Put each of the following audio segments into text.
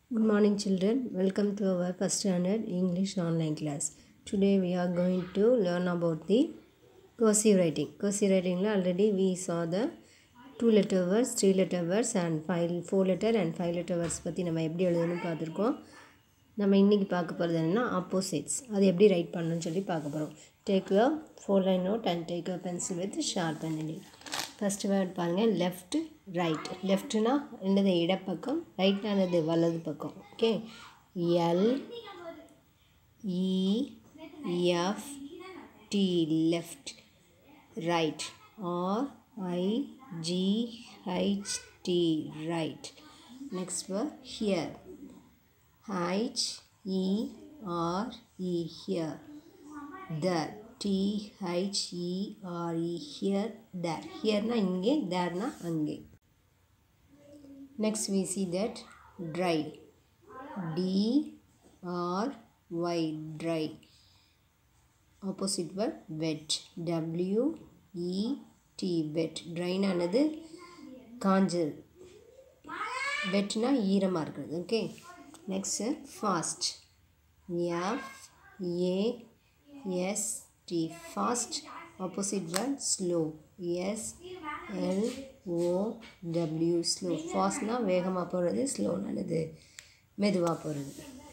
Good morning, children. Welcome to our first standard English online class. Today we are going to learn about the cursive writing. Cursive writing la already we saw the two letter words, three letter words and five four letter and five letter words பற்றி நம்ம எப்படி எழுதணும்னு பார்த்துருக்கோம் நம்ம இன்றைக்கி பார்க்க போகிறது என்னென்னா ஆப்போசிட்ஸ் அது எப்படி ரைட் பண்ணணும்னு சொல்லி பார்க்க போகிறோம் take you four line note and take you pencil with sharp and first word பாருங்கள் லெஃப்ட் ரைட் லெஃப்ட்னா என்னது இடப்பக்கம் ரைட்னானது வலது பக்கம் okay L E F T left right R I G H T right next word here H E R E here. There. T H E R E here. There. Here na இங்கே there na அங்கே. Next we see that dry. D R Y dry. Opposite word wet. W E T wet. Dry ஆனது காஞ்சது வெட்னா ஈரமாக இருக்கிறது okay next fast F A S T fast opposite word slow S L O W slow ஃபாஸ்ட்னா வேகமாக போகிறது ஸ்லோனானது மெதுவாக போகிறது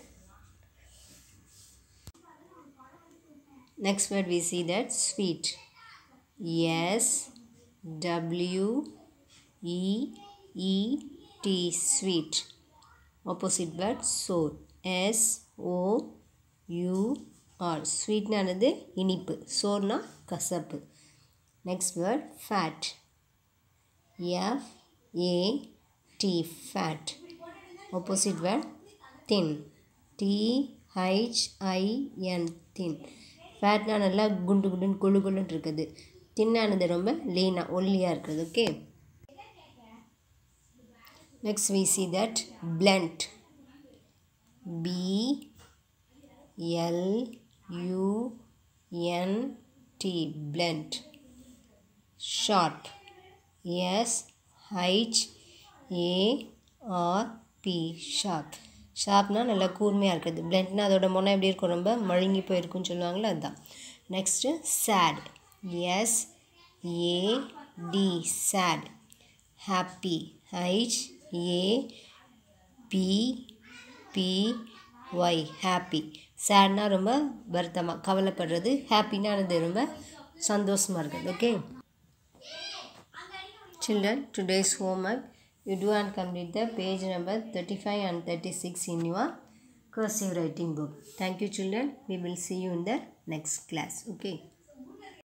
next word we see that sweet S W E E T sweet opposite word sour S O U R ஸ்வீட்னானது இனிப்பு சோர்னா கசப்பு next word fat F A T fat opposite word thin T H I N thin ஃபேட்னா நல்லா குண்டு குண்டுன்னு கொழு கொழுன்னு இருக்குது தின்னானது ரொம்ப லீனாக ஒல்லியாக இருக்குது okay Next we see that blunt. B L U N T blunt. Short. S H A R P sharp. ஷார்ப்னா நல்லா கூர்மையாக இருக்குது பிளண்ட்னா அதோட முனை எப்படி இருக்கும் ரொம்ப மழுங்கி போயிருக்குன்னு சொல்லுவாங்களே அதுதான் next sad S A D sad happy H A P P Y happy சேட்னா ரொம்ப வருத்தமாக கவலைப்படுறது ஹாப்பினா அது ரொம்ப சந்தோஷமாக இருக்குது okay children today's homework you do and complete the page number thirty five and thirty six in your cursive writing book. Thank you children. We will see you in the next class. Okay.